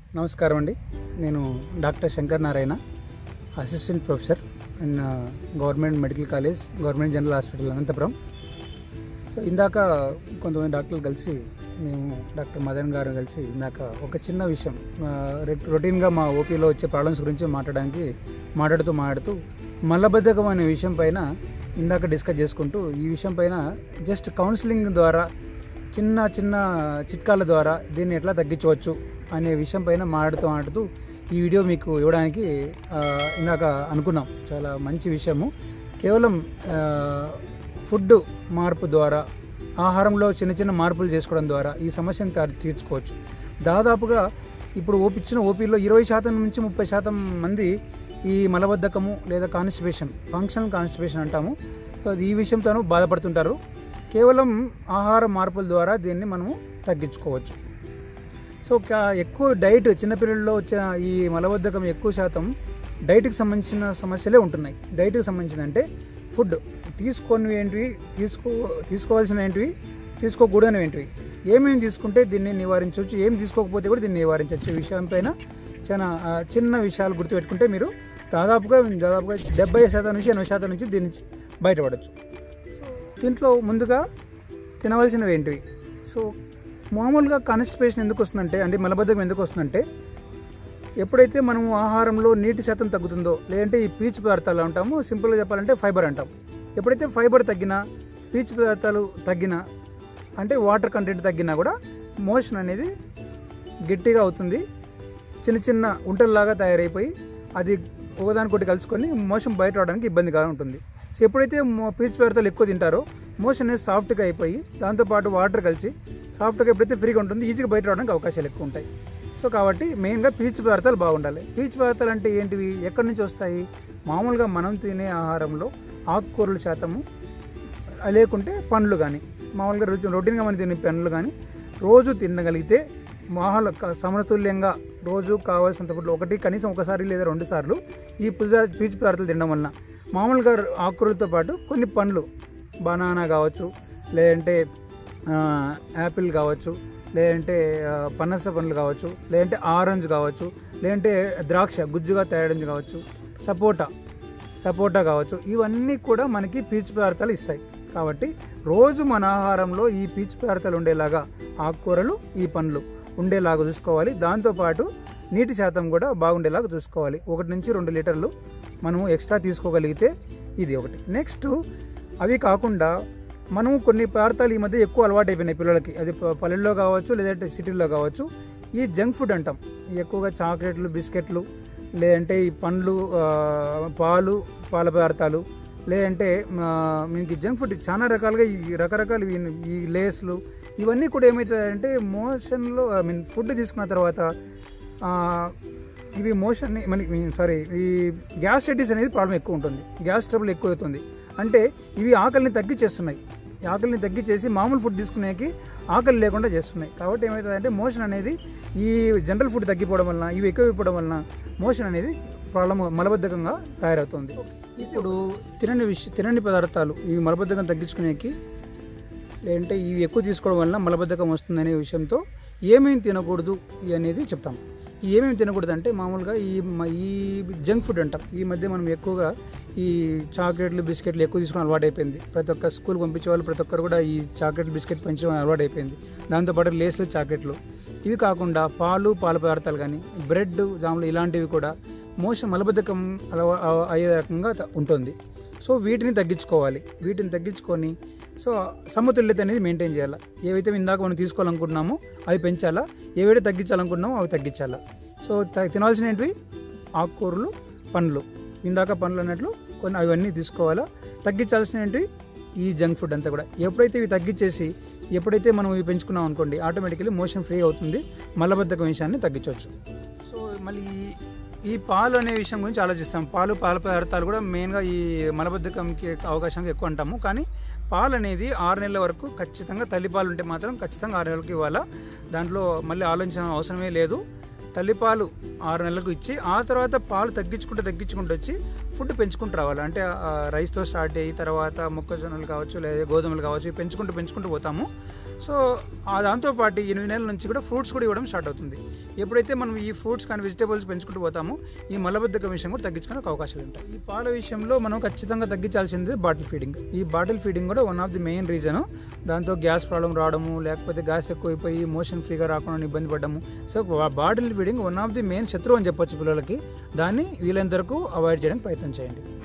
నమస్కారం అండి నేను doctor Shankar Narayana assistant professor in government medical college government general hospital Anantapuram so ఇందాక కొంతమంది డాక్టర్లు కలిసి మేము డాక్టర్ మదన్ గారు కలిసి ఇందాక ఒక చిన్న విషయం ఆ, రె- రొటీన్గా మా ఓపీలో వచ్చే ప్రాబ్లమ్స్ గురించి మాట్లాడడానికి మాట్లాడుతూ మాట్లాడుతూ మల్లబద్ధకం అనే విషయం పైన ఇందాక డిస్కస్ చేసుకుంటూ ఈ విషయం పైన జస్ట్ కౌన్సిలింగ్ ద్వారా చిన్న చిన్న చిట్కాల ద్వారా దీన్ని ఎట్లా తగ్గించవచ్చు అనే విషయం పైన మాట్లాడుతూ మాట్లాడుతూ ఈ వీడియో మీకు ఇవ్వడానికి ఆ, ఇందాక అనుకున్నాం చాలా మంచి విషయము కేవలం ఆ, ఫుడ్ మార్పు ద్వారా ఆహారంలో చిన్న చిన్న మార్పులు చేసుకోవడం ద్వారా ఈ సమస్యను తా- తీర్చుకోవచ్చు దాదాపుగా ఇప్పుడు ఓపిచ్చిన ఓపీలో ఇరవై శాతం నుంచి ముప్పై శాతం మంది ఈ మలబద్ధకము లేదా కాన్స్టిపేషన్ ఫంక్షనల్ కాన్స్టిపేషన్ అంటాము సో అది ఈ విషయంతోనూ బాధపడుతుంటారు కేవలం ఆహార మార్పుల ద్వారా దీన్ని మనము తగ్గించుకోవచ్చు సో కా- ఎక్కువ డైట్ చిన్నపిల్లల్లో వచ్చే ఈ మలబద్ధకం ఎక్కువ శాతం డైట్కి సంబంధించిన సమస్యలే ఉంటున్నాయి డైట్కి సంబంధించిన అంటే ఫుడ్ తీసుకొని ఏంటివి తీసుకో తీసుకోవాల్సిన ఏంటివి తీసుకోకూడని ఏంటివి ఏమేమి తీసుకుంటే దీన్ని నివారించవచ్చు ఏమి తీసుకోకపోతే కూడా దీన్ని నివారించవచ్చు ఈ విషయం పైన చాలా ఆ, చిన్న విషయాలు గుర్తుపెట్టుకుంటే మీరు దాదాపుగా దాదాపుగా డెబ్బై శాతం నుంచి ఎనభై శాతం నుంచి దీని నుంచి బయటపడవచ్చు దీంట్లో ముందుగా తినవలసినవి ఏంటివి సో మామూలుగా కాన్స్టిపేషన్ ఎందుకు వస్తుందంటే అంటే మలబద్ధకం ఎందుకు వస్తుందంటే ఎప్పుడైతే మనం ఆహారంలో నీటి శాతం తగ్గుతుందో లేదంటే ఈ పీచు పదార్థాలు అంటాము సింపుల్గా చెప్పాలంటే ఫైబర్ అంటాం ఎప్పుడైతే ఫైబర్ తగ్గినా పీచు పదార్థాలు తగ్గినా అంటే వాటర్ కంటెంట్ తగ్గినా కూడా మోషన్ అనేది గట్టిగా అవుతుంది చిన్న చిన్న ఉంటల్లాగా తయారైపోయి అది ఒకదానికొకటి కలుసుకొని మోషన్ బయట రావడానికి ఇబ్బందిగా ఉంటుంది సో ఎప్పుడైతే మో- పీచు పదార్థాలు ఎక్కువ తింటారో మోషన్ అనేది సాఫ్ట్గా అయిపోయి దాంతోపాటు వాటర్ కలిసి సాఫ్ట్గా ఎప్పుడైతే ఫ్రీగా ఉంటుంది ఈజీగా బయట రావడానికి అవకాశాలు ఎక్కువ ఉంటాయి సో కాబట్టి మెయిన్గా పీచు పదార్థాలు బాగుండాలి పీచు పదార్థాలు అంటే ఏంటివి ఎక్కడి నుంచి వస్తాయి మామూలుగా మనం తినే ఆహారంలో ఆకుకూరల శాతము లేకుంటే పండ్లు కానీ మామూలుగా రొటీ- రొటీన్గా మనం తినే పండ్లు కానీ రోజు తినగలిగితే మామూలు క- సమతుల్యంగా రోజు కావాల్సినంత ఫుడ్లు ఒకటి కనీసం ఒకసారి లేదా రెండు సార్లు ఈ పుజా పీచు పదార్థాలు తినడం వలన మామూలుగా ఆకుకూరలతో పాటు కొన్ని పండ్లు బనానా కావచ్చు లేదంటే ఆ, యాపిల్ కావచ్చు లేదంటే ఆ, పనస పండ్లు కావచ్చు లేదంటే ఆరెంజ్ కావచ్చు లేదంటే ద్రాక్ష గుజ్జుగా తయారు కావచ్చు సపోటా సపోటా కావచ్చు ఇవన్నీ కూడా మనకి పీచు పదార్థాలు ఇస్తాయి కాబట్టి రోజు మన ఆహారంలో ఈ పీచు పదార్థాలు ఉండేలాగా ఆకుకూరలు ఈ పండ్లు ఉండేలాగా చూసుకోవాలి దాంతోపాటు నీటి శాతం కూడా బాగుండేలాగా చూసుకోవాలి ఒకటి నుంచి రెండు లీటర్లు మనము ఎక్స్ట్రా తీసుకోగలిగితే ఇది ఒకటి నెక్స్ట్ అవి కాకుండా మనము కొన్ని పదార్థాలు ఈ మధ్య ఎక్కువ అలవాటు అయిపోయినాయి పిల్లలకి అది ప- పల్లెల్లో కావచ్చు లేదంటే సిటీల్లో కావచ్చు ఈ జంక్ ఫుడ్ అంటాం ఎక్కువగా చాక్లెట్లు బిస్కెట్లు లేదంటే ఈ పండ్లు ఆ, పాలు పాల పదార్థాలు లేదంటే ఆ, మీకు జంక్ ఫుడ్ చాలా రకాలుగా ఈ రకరకాల ఈ- ఈ లేస్లు ఇవన్నీ కూడా ఏమవుతాయంటే మోషన్లో ఐ మీన్ ఫుడ్ తీసుకున్న తర్వాత ఆ, ఇవి మోషన్ మనకి సారీ ఈ గ్యాస్ స్టడీస్ అనేది ప్రాబ్లం ఎక్కువ ఉంటుంది గ్యాస్ ట్రబుల్ ఎక్కువ అవుతుంది అంటే ఇవి ఆకలిని తగ్గించేస్తున్నాయి ఈ ఆకలిని తగ్గించేసి మామూలు ఫుడ్ తీసుకునేకి ఆకలి లేకుండా చేస్తున్నాయి కాబట్టి ఏమవుతుందంటే మోషన్ అనేది ఈ జనరల్ ఫుడ్ తగ్గిపోవడం వలన ఇవి ఎక్కువ అయిపోవడం వలన మోషన్ అనేది ప్రాబ్లం మలబద్ధకంగా తయారవుతుంది ఇప్పుడు తినని విష తినని పదార్థాలు ఇవి మలబద్ధకం తగ్గించుకునేకి లేదంటే ఇవి ఎక్కువ తీసుకోవడం వలన మలబద్ధకం వస్తుందనే విషయంతో ఏమేమి తినకూడదు అనేది చెప్తాం ఈ ఏమేమి తినకూడదు అంటే మామూలుగా ఈ మ- ఈ జంక్ ఫుడ్ అంటాం ఈ మధ్య మనం ఎక్కువగా ఈ చాక్లెట్లు బిస్కెట్లు ఎక్కువ తీసుకుని అలవాటు అయిపోయింది ప్రతి ఒక్క స్కూల్ పంపించే వాళ్ళు ప్రతి ఒక్కరు కూడా ఈ చాక్లెట్ బిస్కెట్ పంచడం అలవాటు అయిపోయింది దాంతోపాటు లేస్లు చాక్లెట్లు ఇవి కాకుండా పాలు పాల పదార్థాలు కానీ బ్రెడ్ జాములు ఇలాంటివి కూడా మోషన్ మలబద్ధకం అలవా అయ్యే రకంగా త- ఉంటుంది సో వీటిని తగ్గించుకోవాలి వీటిని తగ్గించుకొని సో సమతుల్యత అనేది మెయింటైన్ చేయాలి ఏవైతే ఇందాక మనం తీసుకోవాలనుకుంటున్నామో అవి పెంచాలా ఏవైతే తగ్గించాలనుకుంటున్నామో అవి తగ్గించాలా సో త- తినాల్సినవి ఆకుకూరలు పండ్లు ఇందాక పండ్లు అన్నట్లు కొన్ని అవన్నీ తీసుకోవాలా తగ్గించాల్సినవి ఈ జంక్ ఫుడ్ అంతా కూడా ఎప్పుడైతే ఇవి తగ్గించేసి ఎప్పుడైతే మనం ఇవి పెంచుకున్నాం అనుకోండి ఆటోమేటికలీ మోషన్ ఫ్రీ అవుతుంది మలబద్ధకం విషయాన్ని తగ్గించవచ్చు సో మళ్ళీ ఈ- ఈ పాలు అనే విషయం గురించి ఆలోచిస్తాం పాలు పాల పదార్థాలు కూడా మెయిన్గా ఈ మలబద్ధకంకి అవకాశం ఎక్కువ అంటాము కానీ పాలు అనేది ఆరు నెలల వరకు ఖచ్చితంగా తల్లిపాలు ఉంటే మాత్రం ఖచ్చితంగా ఆరు నెలలకు ఇవ్వాలా దాంట్లో మళ్ళీ ఆలోచించిన అవసరమే లేదు తల్లిపాలు ఆరు నెలలకు ఇచ్చి ఆ తర్వాత పాలు తగ్గించుకుంటూ తగ్గించుకుంటూ వచ్చి ఫుడ్ పెంచుకుంటూ రావాలి అంటే ఆ, రైస్తో స్టార్ట్ అయ్యి తర్వాత మొక్కజొన్నలు కావచ్చు లేదా గోధుమలు కావచ్చు ఇవి పెంచుకుంటూ పెంచుకుంటూ పోతాము సో ఆ దాంతోపాటు ఎనిమిది నెలల నుంచి కూడా ఫ్రూట్స్ కూడా ఇవ్వడం స్టార్ట్ అవుతుంది ఎప్పుడైతే మనం ఈ ఫ్రూట్స్ కానీ వెజిటేబుల్స్ పెంచుకుంటూ పోతామో ఈ మలబద్ధకం విషయం కూడా తగ్గించుకునే అవకాశాలు ఉంటాయి ఈ పాల విషయంలో మనం ఖచ్చితంగా తగ్గించాల్సింది బాటిల్ ఫీడింగ్ ఈ బాటిల్ ఫీడింగ్ కూడా one of the main reason దాంతో గ్యాస్ ప్రాబ్లం రావడము లేకపోతే గ్యాస్ ఎక్కువైపోయి మోషన్ ఫ్రీగా రాకుండా ఇబ్బంది పడడము so bottle feeding one of the main శత్రువు అని చెప్పొచ్చు పిల్లలకి దాన్ని వీలైనంత వరకు అవాయిడ్ చేయడానికి ప్రయత్నం చేయండి